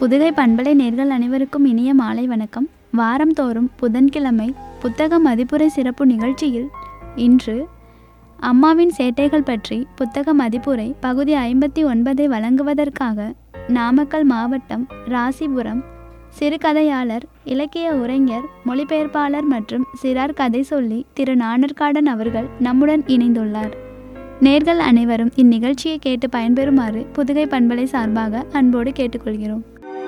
புதுகை பண்பலை நேர்கள் அனைவருக்கும் இனிய மாலை வணக்கம் வாரந்தோறும் புதன்கிழமை புத்தக மதிப்புரை சிறப்பு நிகழ்ச்சியில் இன்று அம்மாவின் சேட்டைகள் பற்றி புத்தக மதிப்புரை பகுதி ஐம்பத்தி ஒன்பதை வழங்குவதற்காக நாமக்கல் மாவட்டம் ராசிபுரம் சிறுகதையாளர் இலக்கிய உரைஞர் மொழிபெயர்ப்பாளர் மற்றும் சிறார் கதை சொல்லி திரு நாணர்காடன் அவர்கள் நம்முடன் இணைந்துள்ளார் நேர்கள் அனைவரும் இந்நிகழ்ச்சியை கேட்டு பயன்பெறுமாறு புதுகை பண்பலை சார்பாக அன்போடு கேட்டுக்கொள்கிறோம்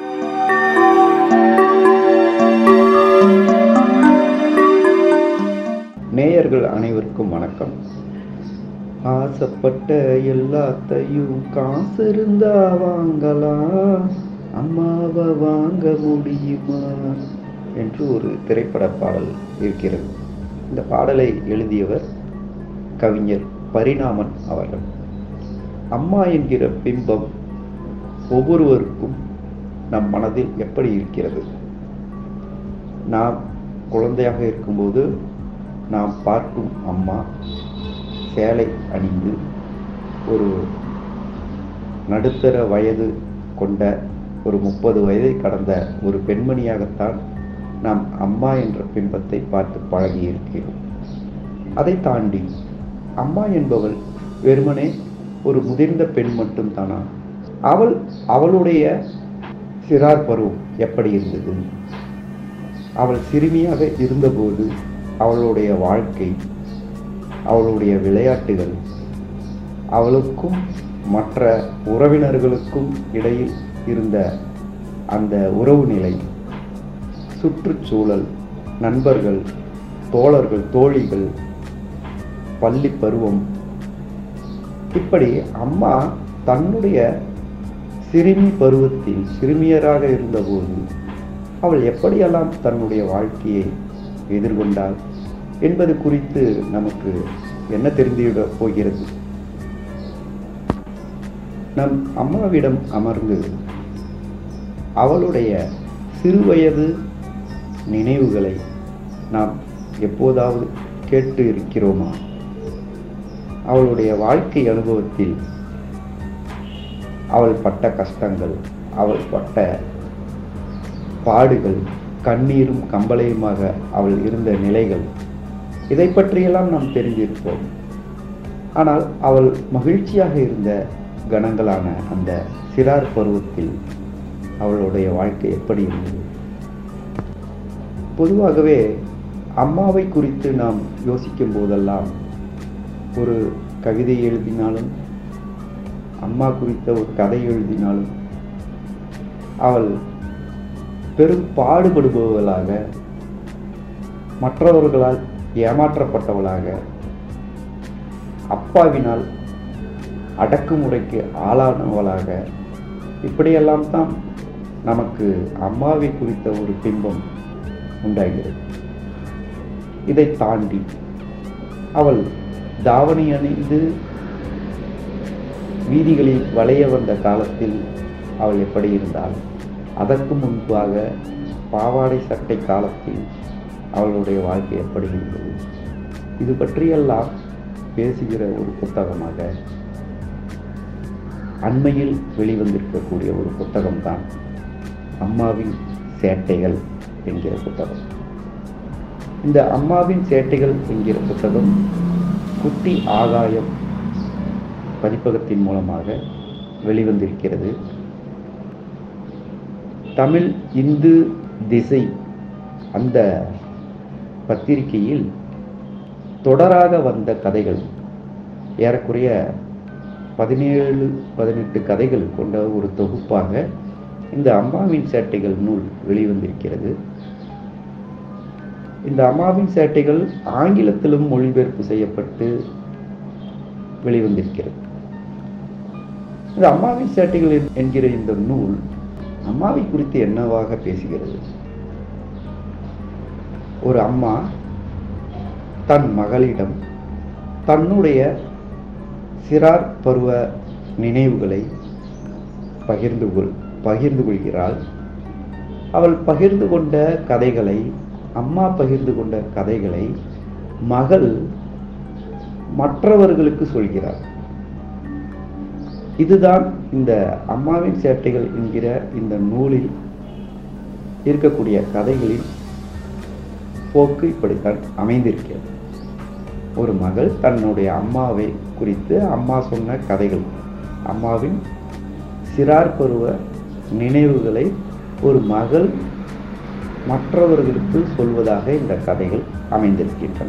நேயர்கள் அனைவருக்கும் வணக்கம் ஆசைப்பட்ட எல்லாத்தையும் காசு இருந்தா வாங்கலாம் அம்மாவை வாங்க முடியுமா என்று ஒரு திரைப்பட பாடல் இருக்கிறது இந்த பாடலை எழுதியவர் கவிஞர் பரிணாமன் அவர்கள் அம்மா என்கிற பிம்பம் ஒவ்வொருவருக்கும் நம் மனதில் எப்படி இருக்கிறது நாம் குழந்தையாக இருக்கும்போது நாம் பார்க்கும் அம்மா சேலை அணிந்து ஒரு நடுத்தர வயது கொண்ட ஒரு முப்பது வயதை கடந்த ஒரு பெண்மணியாகத்தான் நாம் அம்மா என்ற பிம்பத்தை பார்த்து பழகி இருக்கிறோம் அதை தாண்டி அம்மா என்பவள் வெறுமனே ஒரு முதிர்ந்த பெண் மட்டும்தானா அவள் அவளுடைய சிறார் பருவம் எப்படி இருந்தது அவள் சிறுமியாக இருந்தபோது அவளுடைய வாழ்க்கை அவளுடைய விளையாட்டுகள் அவளுக்கும் மற்ற உறவினர்களுக்கும் இடையில் இருந்த அந்த உறவு நிலை சுற்றுச்சூழல் நண்பர்கள் தோழர்கள் தோழிகள் பள்ளி பருவம் இப்படி அம்மா தன்னுடைய சிறுமி பருவத்தில் சிறுமியராக இருந்தபோது அவள் எப்படியெல்லாம் தன்னுடைய வாழ்க்கையை எதிர்கொண்டாள் என்பது குறித்து நமக்கு என்ன தெரிந்துவிட போகிறது நம் அம்மாவிடம் அமர்ந்து அவளுடைய சிறுவயது நினைவுகளை நாம் எப்போதாவது கேட்டு இருக்கிறோமா அவளுடைய வாழ்க்கை அனுபவத்தில் அவள் பட்ட கஷ்டங்கள் அவள் பட்ட பாடுகள் கண்ணீரும் கம்பளையுமாக அவள் இருந்த நிலைகள் இதை பற்றியெல்லாம் நாம் தெரிந்திருப்போம் ஆனால் அவள் மகிழ்ச்சியாக இருந்த கணங்களான அந்த சிறார் பருவத்தில் அவளுடைய வாழ்க்கை எப்படி இருந்தது பொதுவாகவே அம்மாவை குறித்து நாம் யோசிக்கும் போதெல்லாம் ஒரு கவிதை எழுதினாலும் அம்மா குறித்த ஒரு கதை எழுதினாலும் அவள் பெரும் பாடுபடுபவளாக மற்றவர்களால் ஏமாற்றப்பட்டவளாக அப்பாவினால் அடக்குமுறைக்கு ஆளானவளாக இப்படியெல்லாம் தான் நமக்கு அம்மாவை குறித்த ஒரு பிம்பம் உண்டாகிறது இதை தாண்டி அவள் தாவணி அணிந்து வீதிகளில் வளைய வந்த காலத்தில் அவள் எப்படி இருந்தாள் அதற்கு முன்பாக பாவாடை சட்டை காலத்தில் அவளுடைய வாழ்க்கை எப்படி இருந்தது இது பற்றியெல்லாம் பேசுகிற ஒரு புத்தகமாக அண்மையில் வெளிவந்திருக்கக்கூடிய ஒரு புத்தகம்தான் அம்மாவின் சேட்டைகள் என்கிற புத்தகம் இந்த அம்மாவின் சேட்டைகள் என்கிற புத்தகம் குட்டி ஆகாயம் பதிப்பகத்தின் மூலமாக வெளிவந்திருக்கிறது தமிழ் இந்து திசை அந்த பத்திரிகையில் தொடராக வந்த கதைகள் ஏறக்குறைய பதினேழு பதினெட்டு கதைகள் கொண்ட ஒரு தொகுப்பாக இந்த அம்மாவின் சேட்டைகள் நூல் வெளிவந்திருக்கிறது இந்த அம்மாவின் சேட்டைகள் ஆங்கிலத்திலும் மொழிபெயர்ப்பு செய்யப்பட்டு வெளிவந்திருக்கிறது இந்த அம்மாவின் சேட்டைகள் என்கிற இந்த நூல் அம்மாவை குறித்து என்னவாக பேசுகிறது ஒரு அம்மா தன் மகளிடம் தன்னுடைய சிறார் பருவ நினைவுகளை பகிர்ந்து கொள் பகிர்ந்து கொள்கிறாள் அவள் பகிர்ந்து கொண்ட கதைகளை அம்மா பகிர்ந்து கொண்ட கதைகளை மகள் மற்றவர்களுக்கு சொல்கிறார் இதுதான் இந்த அம்மாவின் சேட்டைகள் என்கிற இந்த நூலில் இருக்கக்கூடிய கதைகளின் போக்கு இப்படித்தான் அமைந்திருக்கிறது ஒரு மகள் தன்னுடைய அம்மாவை குறித்து அம்மா சொன்ன கதைகள் அம்மாவின் சிறார் பருவ நினைவுகளை ஒரு மகள் மற்றவர்களுக்கு சொல்வதாக இந்த கதைகள் அமைந்திருக்கின்றன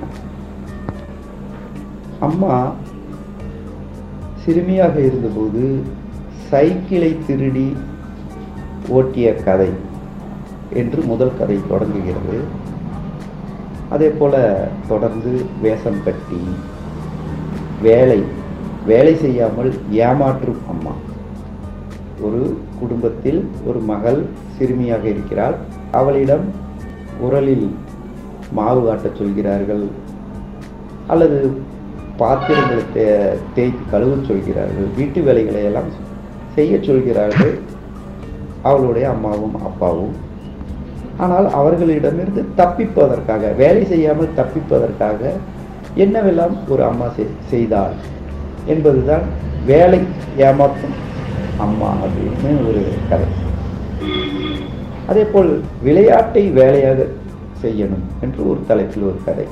அம்மா சிறுமியாக இருந்தபோது சைக்கிளை திருடி ஓட்டிய கதை என்று முதல் கதை தொடங்குகிறது அதே போல தொடர்ந்து வேஷம் கட்டி வேலை வேலை செய்யாமல் ஏமாற்றும் அம்மா ஒரு குடும்பத்தில் ஒரு மகள் சிறுமியாக இருக்கிறாள் அவளிடம் உரலில் மாவு காட்டச் சொல்கிறார்கள் அல்லது பாத்திரங்களை தே தேய்த்து கழுவச் சொல்கிறார்கள் வீட்டு வேலைகளை எல்லாம் செய்ய சொல்கிறார்கள் அவளுடைய அம்மாவும் அப்பாவும் ஆனால் அவர்களிடமிருந்து தப்பிப்பதற்காக வேலை செய்யாமல் தப்பிப்பதற்காக என்னவெல்லாம் ஒரு அம்மா செய்- செய்தாள் என்பதுதான் வேலை ஏமாற்றும் அம்மா அப்படின்னு ஒரு கதை அதே போல் விளையாட்டை வேலையாக செய்யணும் என்று ஒரு தலைப்பில் ஒரு கதை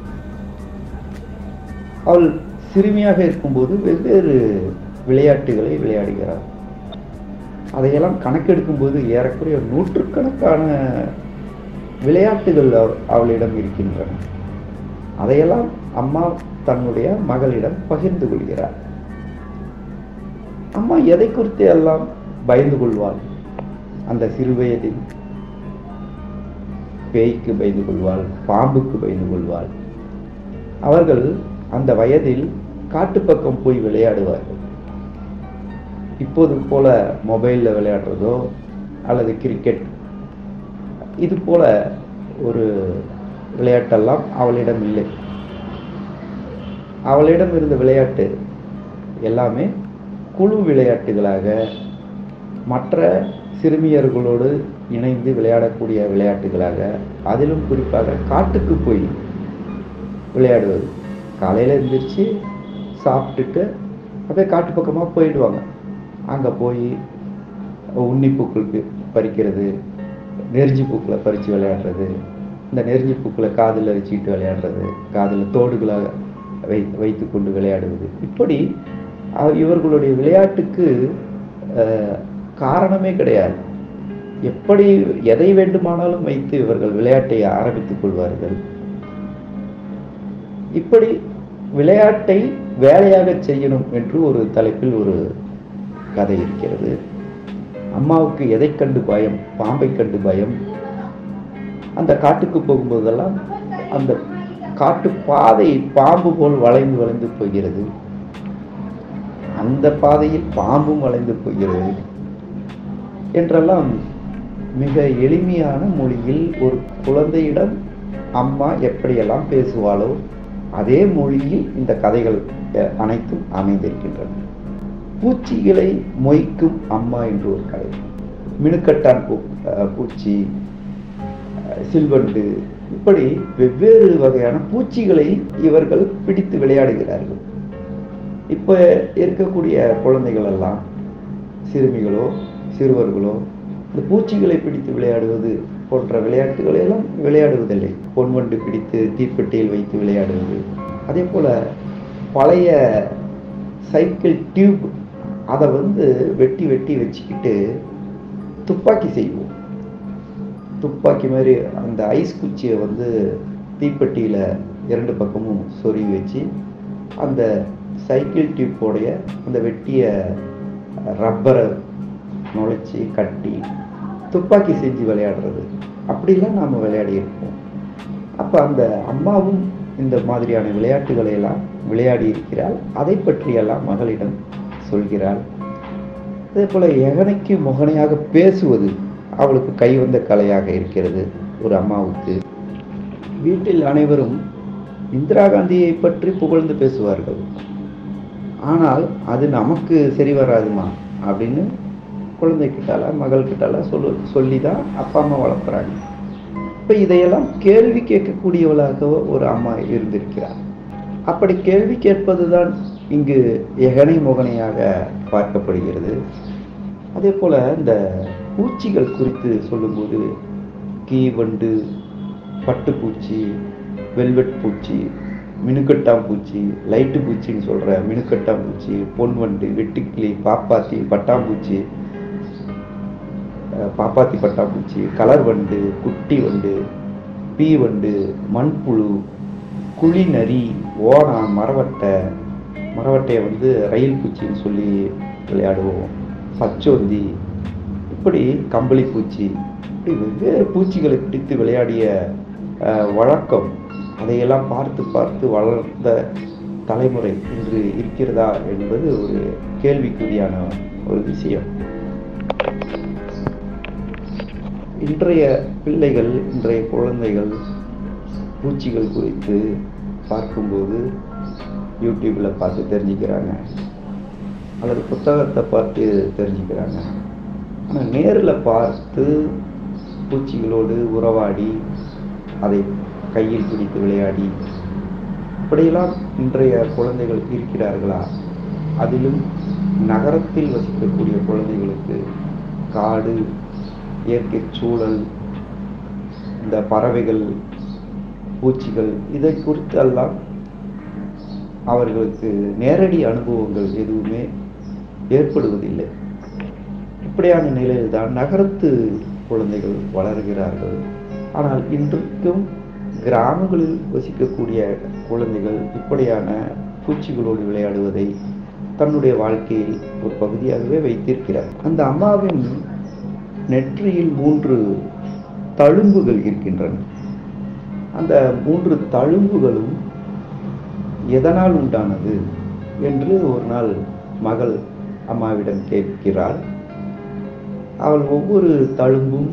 அவள் சிறுமியாக இருக்கும்போது வெவ்வேறு விளையாட்டுகளை விளையாடுகிறாள் அதையெல்லாம் கணக்கெடுக்கும்போது ஏறக்குறைய நூற்றுக்கணக்கான விளையாட்டுகள் அவ- அவளிடம் இருக்கின்றன அதையெல்லாம் அம்மா தன்னுடைய மகளிடம் பகிர்ந்து கொள்கிறார் அம்மா எதை குறித்து எல்லாம் பயந்து கொள்வாள் அந்த சிறு வயதில் பேய்க்கு பயந்து கொள்வாள் பாம்புக்கு பயந்து கொள்வாள் அவர்கள் அந்த வயதில் காட்டுப்பக்கம் போய் விளையாடுவார்கள் இப்போது போல மொபைலில் விளையாடுறதோ அல்லது கிரிக்கெட் இது போல ஒரு விளையாட்டெல்லாம் அவளிடம் இல்லை அவளிடம் இருந்த விளையாட்டு எல்லாமே குழு விளையாட்டுகளாக மற்ற சிறுமியர்களோடு இணைந்து விளையாடக்கூடிய விளையாட்டுகளாக அதிலும் குறிப்பாக காட்டுக்கு போய் விளையாடுவது காலையில் எழுந்திரிச்சு சாப்பிட்டுட்டு அப்படியே காட்டு பக்கமாக போயிடுவாங்க அங்கே போய் உன்னிப்பூக்கள் பி- பறிக்கிறது நெருஞ்சி பூக்களை பறித்து விளையாடுறது இந்த நெருஞ்சி பூக்களை காதில் வச்சுக்கிட்டு விளையாடுறது காதில் தோடுகளாக வை வைத்து கொண்டு விளையாடுவது இப்படி அ- இவர்களுடைய விளையாட்டுக்கு அஹ், காரணமே கிடையாது எப்படி எதை வேண்டுமானாலும் வைத்து இவர்கள் விளையாட்டை ஆரம்பித்துக் கொள்வார்கள் இப்படி விளையாட்டை வேலையாக செய்யணும் என்று ஒரு தலைப்பில் ஒரு கதை இருக்கிறது அம்மாவுக்கு எதை கண்டு பயம் பாம்பை கண்டு பயம் அந்த காட்டுக்கு போகும்போதெல்லாம் அந்த காட்டு பாதை பாம்பு போல் வளைந்து வளைந்து போகிறது அந்த பாதையில் பாம்பும் வளைந்து போகிறது என்றெல்லாம் மிக எளிமையான மொழியில் ஒரு குழந்தையிடம் அம்மா எப்படியெல்லாம் பேசுவாளோ அதே மொழியில் இந்த கதைகள் அஹ், அனைத்தும் அமைந்திருக்கின்றன பூச்சிகளை மொய்க்கும் அம்மா என்று ஒரு கதை மினுக்கட்டான் பூ அஹ், பூச்சி அஹ், சில்வண்டு இப்படி வெவ்வேறு வகையான பூச்சிகளை இவர்கள் பிடித்து விளையாடுகிறார்கள் இப்போ இருக்கக்கூடிய குழந்தைகள் எல்லாம் சிறுமிகளோ சிறுவர்களோ இந்த பூச்சிகளை பிடித்து விளையாடுவது போன்ற விளையாட்டுகளை எல்லாம் விளையாடுவதில்லை பொன்வண்டு பிடித்து தீப்பெட்டியில் வைத்து விளையாடுவது அதே போல பழைய சைக்கிள் டியூப் அதை வந்து வெட்டி வெட்டி வச்சுக்கிட்டு துப்பாக்கி செய்வோம் துப்பாக்கி மாதிரி அந்த ஐஸ் குச்சியை வந்து தீப்பெட்டியில் இரண்டு பக்கமும் சொருகி வச்சு அந்த சைக்கிள் டியூப்போடைய அந்த வெட்டிய ரப்பரை நுழைச்சி கட்டி துப்பாக்கி செஞ்சு விளையாடுறது அப்படிலாம் நாம் விளையாடி இருப்போம் அப்போ அந்த அம்மாவும் இந்த மாதிரியான விளையாட்டுகளை எல்லாம் விளையாடி இருக்கிறாள் அதை பற்றியெல்லாம் மகளிடம் சொல்கிறாள் அதே போல எகனைக்கு முகனையாக பேசுவது அவளுக்கு கைவந்த கலையாக இருக்கிறது ஒரு அம்மாவுக்கு வீட்டில் அனைவரும் இந்திரா காந்தியை பற்றி புகழ்ந்து பேசுவார்கள் ஆனால் அது நமக்கு சரி வராதுமா அப்படின்னு குழந்தைகிட்டால மகள்கிட்டால சொல்லு சொல்லி தான் அப்பா அம்மா வளர்க்குறாங்க இப்போ இதையெல்லாம் கேள்வி கேட்கக்கூடியவளாக ஒரு அம்மா இருந்திருக்கிறார் அப்படி கேள்வி கேட்பதுதான் இங்கு எகனை முகனையாக பார்க்கப்படுகிறது அதே போல இந்த பூச்சிகள் குறித்து சொல்லும்போது கீ வண்டு பட்டுப்பூச்சி வெல்வெட் பூச்சி மினுக்கட்டாம் பூச்சி லைட்டு பூச்சின்னு சொல்கிற மினுக்கட்டாம் பூச்சி பொன் வண்டு வெட்டுக்கிளி பாப்பாத்தி பட்டாம்பூச்சி அஹ், பாப்பாத்தி பட்டாம்பூச்சி கலர் வண்டு குட்டி வண்டு பீ வண்டு மண்புழு குழி நரி ஓணான் மரவட்டை மரவட்டையை வந்து ரயில் பூச்சின்னு சொல்லி விளையாடுவோம் பச்சோந்தி இப்படி கம்பளி பூச்சி இப்படி வெவ்வேறு பூச்சிகளை பிடித்து விளையாடிய அஹ், வழக்கம் அதையெல்லாம் பார்த்து பார்த்து வளர்ந்த தலைமுறை இன்று இருக்கிறதா என்பது ஒரு கேள்விக்குறியான ஒரு விஷயம் இன்றைய பிள்ளைகள் இன்றைய குழந்தைகள் பூச்சிகள் குறித்து பார்க்கும்போது யூடியூப்பில் பார்த்து தெரிஞ்சுக்கிறாங்க அல்லது புத்தகத்தை பார்த்து தெரிஞ்சுக்கிறாங்க ஆனால் நேரில் பார்த்து பூச்சிகளோடு உறவாடி அதை கையில் பிடித்து விளையாடி இப்படியெல்லாம் இன்றைய குழந்தைகள் இருக்கிறார்களா அதிலும் நகரத்தில் வசிக்கக்கூடிய குழந்தைகளுக்கு காடு இயற்கை சூழல் இந்த பறவைகள் பூச்சிகள் இதை குறித்தெல்லாம் அவர்களுக்கு நேரடி அனுபவங்கள் எதுவுமே ஏற்படுவதில்லை இப்படியான நிலையில்தான் நகரத்து குழந்தைகள் வளர்கிறார்கள் ஆனால் இன்றைக்கும் கிராமங்களில் வசிக்கக்கூடிய குழந்தைகள் இப்படியான பூச்சிகளோடு விளையாடுவதை தன்னுடைய வாழ்க்கையில் ஒரு பகுதியாகவே வைத்திருக்கிறார் அந்த அம்மாவின் நெற்றியில் மூன்று தழும்புகள் இருக்கின்றன அந்த மூன்று தழும்புகளும் எதனால் உண்டானது என்று ஒரு நாள் மகள் அம்மாவிடம் கேட்கிறாள் அவள் ஒவ்வொரு தழும்பும்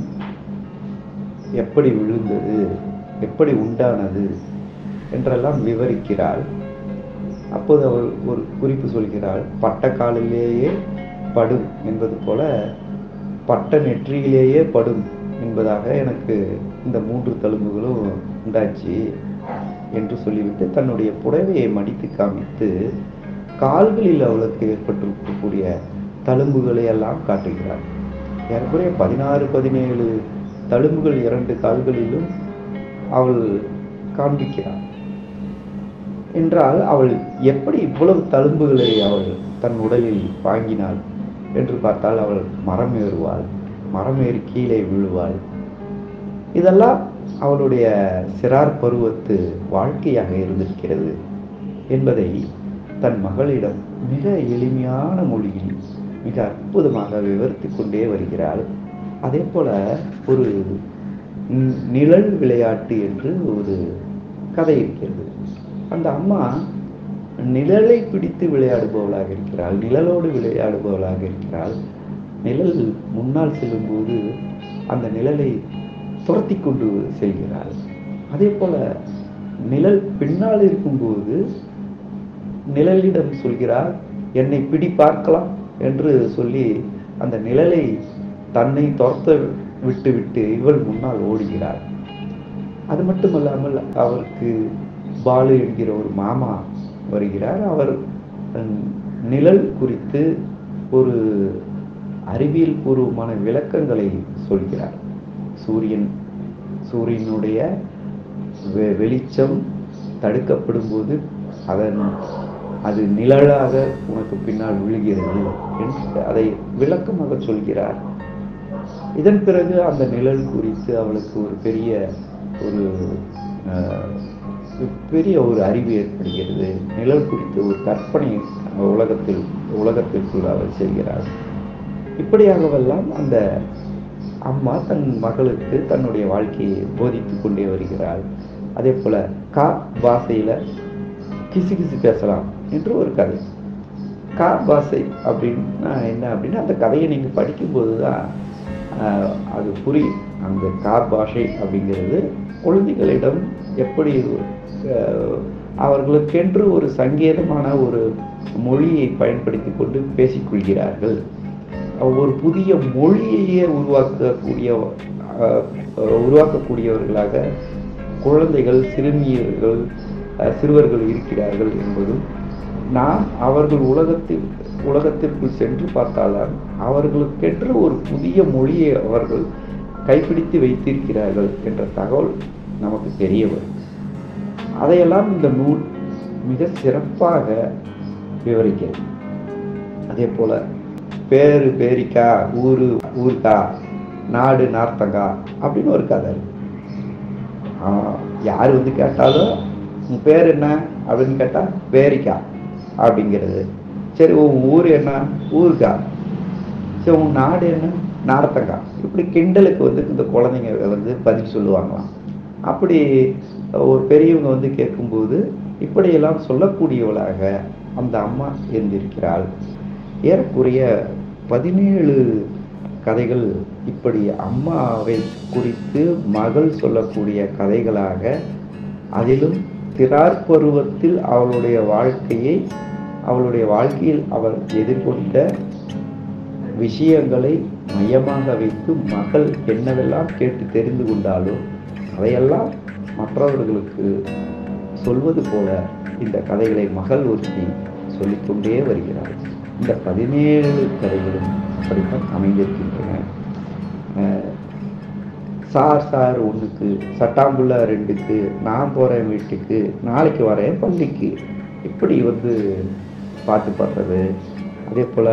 எப்படி விழுந்தது எப்படி உண்டானது என்றெல்லாம் விவரிக்கிறாள் அப்போது அவள் ஒரு குறிப்பு சொல்கிறாள் பட்ட காலிலேயே படும் என்பது போல பட்ட நெற்றியிலேயே படும் என்பதாக எனக்கு இந்த மூன்று தழும்புகளும் உண்டாச்சு என்று சொல்லிவிட்டு தன்னுடைய புடவையை மடித்து காமித்து கால்களில் அவளுக்கு ஏற்பட்டிருக்கக்கூடிய தழும்புகளை எல்லாம் காட்டுகிறாள் ஏறக்குறைய பதினாறு பதினேழு தழும்புகள் இரண்டு கால்களிலும் அவள் காண்பிக்கிறாள் என்றால் அவள் எப்படி இவ்வளவு தழும்புகளை அவள் தன் உடலில் வாங்கினாள் என்று பார்த்தால் அவள் மரம் ஏறுவாள் மரம் ஏறி கீழே விழுவாள் இதெல்லாம் அவளுடைய சிறார் பருவத்து வாழ்க்கையாக இருந்திருக்கிறது என்பதை தன் மகளிடம் மிக எளிமையான மொழியில் மிக அற்புதமாக விவரித்து கொண்டே வருகிறாள் அதே போல ஒரு நி- நிழல் விளையாட்டு என்று ஒரு கதை இருக்கிறது அந்த அம்மா நிழலை பிடித்து விளையாடுபவளாக இருக்கிறாள் நிழலோடு விளையாடுபவளாக இருக்கிறாள் நிழல் முன்னால் செல்லும்போது அந்த நிழலை துரத்தி கொண்டு செல்கிறாள் அதே போல நிழல் பின்னால் இருக்கும்போது நிழலிடம் சொல்கிறார் என்னை பிடி பார்க்கலாம் என்று சொல்லி அந்த நிழலை தன்னை துரத்த விட்டு விட்டு இவள் முன்னால் ஓடுகிறாள் அது மட்டுமல்லாமல் அவருக்கு பாலு என்கிற ஒரு மாமா வருகிறார் அவர் ஹம், நிழல் குறித்து ஒரு அறிவியல் பூர்வமான விளக்கங்களை சொல்கிறார் சூரியன் சூரியனுடைய வெ- வெளிச்சம் தடுக்கப்படும் போது அதன் அது நிழலாக உனக்கு பின்னால் விழுகிறது என்று அதை விளக்கமாக சொல்கிறார் இதன் பிறகு அந்த நிழல் குறித்து அவளுக்கு ஒரு பெரிய ஒரு அஹ், பெரிய ஒரு அறிவு ஏற்படுகிறது நிழல் குறித்து ஒரு கற்பனை உலகத்தில் உலகத்திற்குள் அவள் செல்கிறாள் இப்படியாகவெல்லாம் அந்த அம்மா தன் மகளுக்கு தன்னுடைய வாழ்க்கையை போதித்து கொண்டே வருகிறாள் அதே போல கா பாஷையில கிசு கிசு பேசலாம் என்று ஒரு கதை கா பாஷை அப்படின்னா என்ன அப்படின்னா அந்த கதையை நீங்கள் படிக்கும்போது தான் ஆஹ், அது புரியும் அந்த கா பாஷை அப்படிங்கிறது குழந்தைகளிடம் எப்படி ஆஹ், அவர்களுக்கென்று ஒரு சங்கேதமான ஒரு மொழியை பயன்படுத்தி கொண்டு பேசிக்கொள்கிறார்கள் ஒரு புதிய மொழியையே உருவாக்கக்கூடிய ஆஹ், உருவாக்கக்கூடியவர்களாக குழந்தைகள் சிறுமியர்கள் அஹ், சிறுவர்கள் இருக்கிறார்கள் என்பதும் நாம் அவர்கள் உலகத்தில் உலகத்திற்குள் சென்று பார்த்தால்தான் அவர்களுக்கென்று ஒரு புதிய மொழியை அவர்கள் கைப்பிடித்து வைத்திருக்கிறார்கள் என்ற தகவல் நமக்கு தெரிய வரும் அதையெல்லாம் இந்த நூல் மிக சிறப்பாக விவரிக்கிறது அதே போல பேரு பேரிக்கா ஊரு ஊருக்கா நாடு நார்த்தங்கா அப்படின்னு ஒரு கதை இருக்கு ஆஹ் யார் வந்து கேட்டாலும் உன் பேர் என்ன அப்படின்னு கேட்டால் பேரிக்கா அப்படிங்கிறது சரி உன் ஊர் என்ன ஊருக்கா சரி உன் நாடு என்ன நார்த்தங்கா இப்படி கிண்டலுக்கு வந்து இந்த குழந்தைங்க வந்து பதில் சொல்லுவாங்களாம் அப்படி ஒரு பெரியவங்க வந்து கேட்கும்போது இப்படியெல்லாம் சொல்லக்கூடியவளாக அந்த அம்மா இருந்திருக்கிறாள் ஏறக்குறைய பதினேழு கதைகள் இப்படி அம்மாவை குறித்து மகள் சொல்லக்கூடிய கதைகளாக அதிலும் திரார் பருவத்தில் அவளுடைய வாழ்க்கையை அவளுடைய வாழ்க்கையில் அவள் எதிர்கொண்ட விஷயங்களை மையமாக வைத்து மகள் என்னவெல்லாம் கேட்டு தெரிந்து கொண்டாலோ அதையெல்லாம் மற்றவர்களுக்கு சொல்வது போல இந்த கதைகளை மகள் ஒருத்தி சொல்லிக்கொண்டே வருகிறாள் இந்த பதினேழு கதைகளும் அப்படித்தான் அமைந்திருக்கின்றன அஹ் சார் சார் ஒன்றுக்கு சட்டாம்புள்ள ரெண்டுக்கு நான் போகிறேன் வீட்டுக்கு நாளைக்கு வரேன் பள்ளிக்கு இப்படி வந்து பாட்டு பாடுறது அதே போல்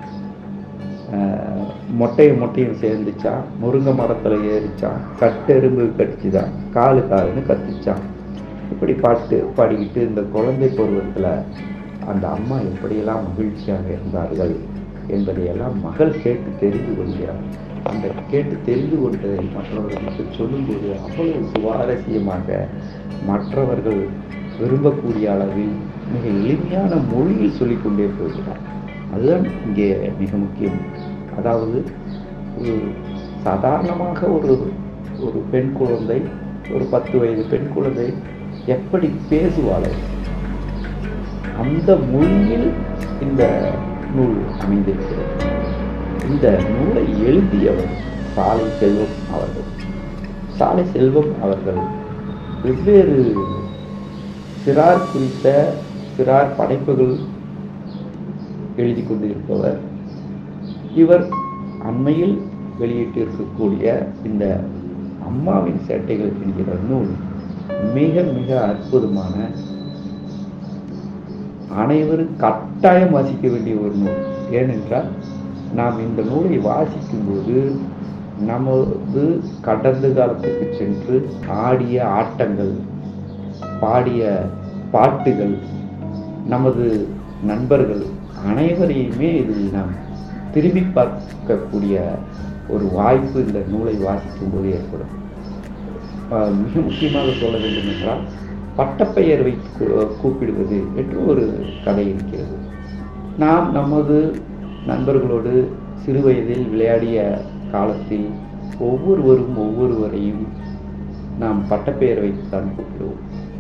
மொட்டையும் மொட்டையும் சேர்ந்துச்சான் முருங்கை மரத்தில் ஏறிச்சான் கட்டெரும்பு கடிச்சுதான் காலு காலுன்னு கத்துச்சான் இப்படி பாட்டு பாடிக்கிட்டு இந்த குழந்தை பருவத்தில் அந்த அம்மா எப்படியெல்லாம் மகிழ்ச்சியாக இருந்தார்கள் என்பதையெல்லாம் மகள் கேட்டு தெரிந்து கொள்கிறார் அந்த கேட்டு தெரிந்து கொண்டதை மற்றவர்களுக்கு சொல்லும்போது அவ்வளவு சுவாரஸ்யமாக மற்றவர்கள் விரும்பக்கூடிய அளவில் மிக எளிமையான மொழியில் சொல்லிக்கொண்டே போகிறார் அதுதான் இங்கே மிக முக்கியம் அதாவது ஒரு சாதாரணமாக ஒரு ஒரு பெண் குழந்தை ஒரு பத்து வயது பெண் குழந்தை எப்படி பேசுவாளோ அந்த மொழியில் இந்த நூல் அமைந்திருக்கிறது இந்த நூலை எழுதியவர் சாலை செல்வம் அவர்கள் சாலை செல்வம் அவர்கள் வெவ்வேறு சிறார் குறித்த சிறார் படைப்புகள் எழுதி கொண்டிருப்பவர் இவர் அண்மையில் வெளியிட்டிருக்கக்கூடிய இந்த அம்மாவின் சேட்டைகள் என்கிற நூல் மிக மிக அற்புதமான அனைவரும் கட்டாயம் வாசிக்க வேண்டிய ஒரு நூல் ஏனென்றால் நாம் இந்த நூலை வாசிக்கும்போது நமது கடந்த காலத்துக்கு சென்று ஆடிய ஆட்டங்கள் பாடிய பாட்டுகள் நமது நண்பர்கள் அனைவரையுமே இதில் நாம் திரும்பி பார்க்கக்கூடிய ஒரு வாய்ப்பு இந்த நூலை வாசிக்கும்போது ஏற்படும் ஆஹ் மிக முக்கியமாக சொல்ல வேண்டும் என்றால் பட்டப்பெயர் வைத்து கூ- கூப்பிடுவது என்று ஒரு கதை இருக்கிறது நாம் நமது நண்பர்களோடு சிறு வயதில் விளையாடிய காலத்தில் ஒவ்வொருவரும் ஒவ்வொருவரையும் நாம் பட்டப்பெயர் வைத்துத்தான் கூப்பிடுவோம்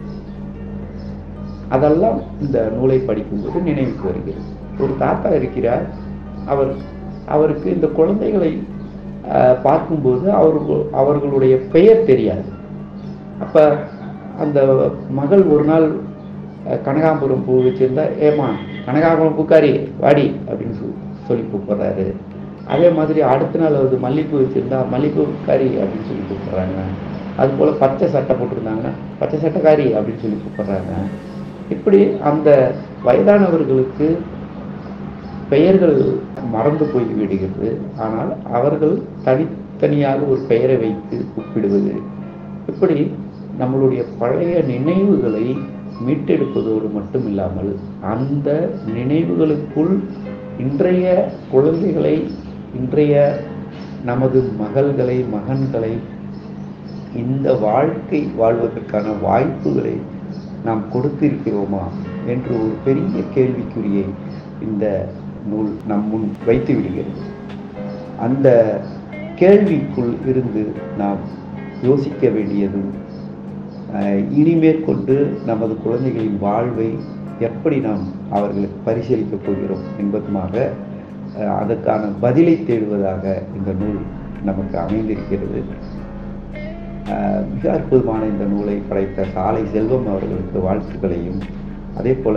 அதெல்லாம் இந்த நூலை படிக்கும்போது நினைவுக்கு வருகிறது ஒரு தாத்தா இருக்கிறார் அவர் அவருக்கு இந்த குழந்தைகளை ஆஹ், பார்க்கும்போது அவர்கள் அவர்களுடைய பெயர் தெரியாது அப்ப அந்த மகள் ஒரு நாள் அஹ், கனகாம்பரம் பூ வச்சிருந்தா ஏமா கனகாம்பரம் பூக்காரி வாடி அப்படின்னு சொல்லி சொல்லி கூப்பிடுறாரு அதே மாதிரி அடுத்த நாள் வந்து மல்லிகைப்பூ வச்சிருந்தா மல்லிகைப்பூ காரி அப்படின்னு சொல்லி கூப்பிடுறாங்க அது போல பச்சை சட்டை போட்டிருந்தாங்கன்னா பச்சை சட்டைக்காரி அப்படின்னு சொல்லி கூப்பிடுறாங்க இப்படி அந்த வயதானவர்களுக்கு பெயர்கள் மறந்து போய் விடுகிறது ஆனால் அவர்கள் தனித்தனியாக ஒரு பெயரை வைத்து கூப்பிடுவது இப்படி நம்மளுடைய பழைய நினைவுகளை மீட்டெடுப்பதோடு மட்டும் இல்லாமல் அந்த நினைவுகளுக்குள் இன்றைய குழந்தைகளை இன்றைய நமது மகள்களை மகன்களை இந்த வாழ்க்கை வாழ்வதற்கான வாய்ப்புகளை நாம் கொடுத்திருக்கிறோமா என்று ஒரு பெரிய கேள்விக்குறியை இந்த நூல் நம் முன் வைத்து விடுகிறது அந்த கேள்விக்குள் இருந்து நாம் யோசிக்க வேண்டியதும் அஹ், இனிமேற்கொண்டு நமது குழந்தைகளின் வாழ்வை எப்படி நாம் அவர்களுக்கு பரிசீலிக்கப் போகிறோம் என்பதுமாக அஹ், அதற்கான பதிலை தேடுவதாக இந்த நூல் நமக்கு அமைந்திருக்கிறது அஹ், மிக அற்புதமான இந்த நூலை படைத்த சாலை செல்வம் அவர்களுக்கு வாழ்த்துக்களையும் அதே போல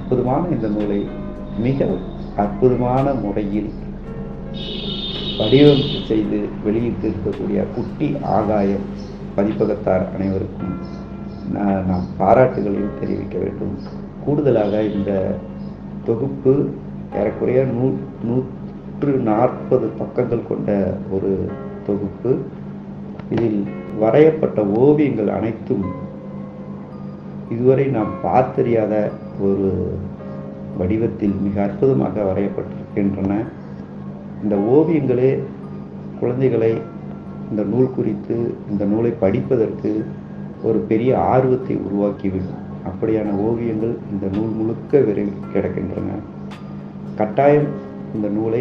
அற்புதமான இந்த நூலை மிக அற்புதமான முறையில் வடிவமைப்பு செய்து வெளியிட்டு இருக்கக்கூடிய குட்டி ஆகாயம் பதிப்பகத்தார் அனைவருக்கும் நான் நாம் பாராட்டுகளையும் தெரிவிக்க வேண்டும் கூடுதலாக இந்த தொகுப்பு ஏறக்குறைய நூ நூற்று நாற்பது பக்கங்கள் கொண்ட ஒரு தொகுப்பு இதில் வரையப்பட்ட ஓவியங்கள் அனைத்தும் இதுவரை நாம் பார்த்தறியாத ஒரு வடிவத்தில் மிக அற்புதமாக வரையப்பட்டிருக்கின்றன இந்த ஓவியங்களே குழந்தைகளை இந்த நூல் குறித்து இந்த நூலை படிப்பதற்கு ஒரு பெரிய ஆர்வத்தை உருவாக்கிவிடும் அப்படியான ஓவியங்கள் இந்த நூல் முழுக்க விரைவி கிடக்கின்றன கட்டாயம் இந்த நூலை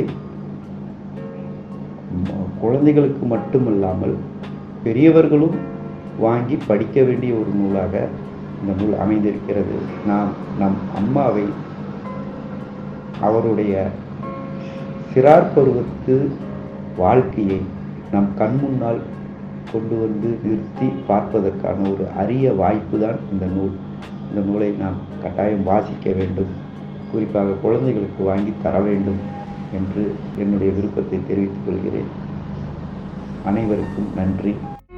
ம- குழந்தைகளுக்கு மட்டுமல்லாமல் பெரியவர்களும் வாங்கி படிக்க வேண்டிய ஒரு நூலாக இந்த நூல் அமைந்திருக்கிறது நாம் நம் அம்மாவை அவருடைய சிறார் பருவத்து வாழ்க்கையை நம் கண் முன்னால் கொண்டு வந்து நிறுத்தி பார்ப்பதற்கான ஒரு அரிய வாய்ப்பு தான் இந்த நூல் இந்த நூலை நாம் கட்டாயம் வாசிக்க வேண்டும் குறிப்பாக குழந்தைகளுக்கு வாங்கி தர வேண்டும் என்று என்னுடைய விருப்பத்தை தெரிவித்துக் கொள்கிறேன் அனைவருக்கும் நன்றி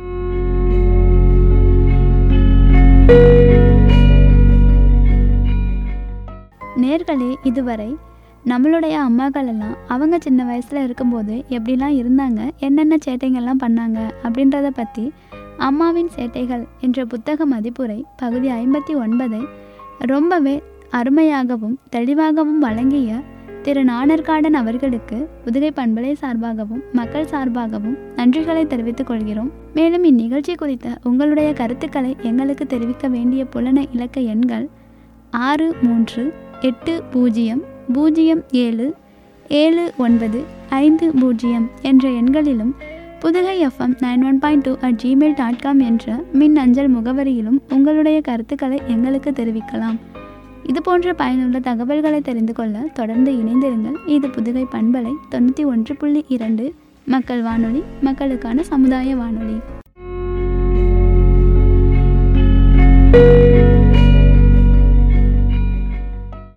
நேர்களே இதுவரை நம்மளுடைய அம்மாக்கள் எல்லாம் அவங்க சின்ன வயசில் இருக்கும்போது எப்படிலாம் இருந்தாங்க என்னென்ன சேட்டைகள்லாம் பண்ணாங்க அப்படின்றத பற்றி அம்மாவின் சேட்டைகள் என்ற புத்தக மதிப்புரை பகுதி ஐம்பத்தி ஒன்பதை ரொம்பவே அருமையாகவும் தெளிவாகவும் வழங்கிய திரு நாணர்காடன் அவர்களுக்கு புதுகை பண்பலை சார்பாகவும் மக்கள் சார்பாகவும் நன்றிகளை தெரிவித்துக் கொள்கிறோம் மேலும் இந்நிகழ்ச்சி குறித்த உங்களுடைய கருத்துக்களை எங்களுக்கு தெரிவிக்க வேண்டிய புலன இலக்க எண்கள் ஆறு மூன்று எட்டு பூஜ்ஜியம் பூஜ்ஜியம் ஏழு ஏழு ஒன்பது ஐந்து பூஜ்ஜியம் என்ற எண்களிலும் Pudugai FM nine one point two at Gmail dot com என்ற மின் அஞ்சல் முகவரியிலும் உங்களுடைய கருத்துக்களை எங்களுக்கு தெரிவிக்கலாம் இது போன்ற பயனுள்ள தகவல்களை தெரிந்து கொள்ள தொடர்ந்து இணைந்திருங்கள் இது புதுகை பண்பலை தொண்ணூற்றி ஒன்று புள்ளி இரண்டு மக்கள் வானொலி மக்களுக்கான சமுதாய வானொலி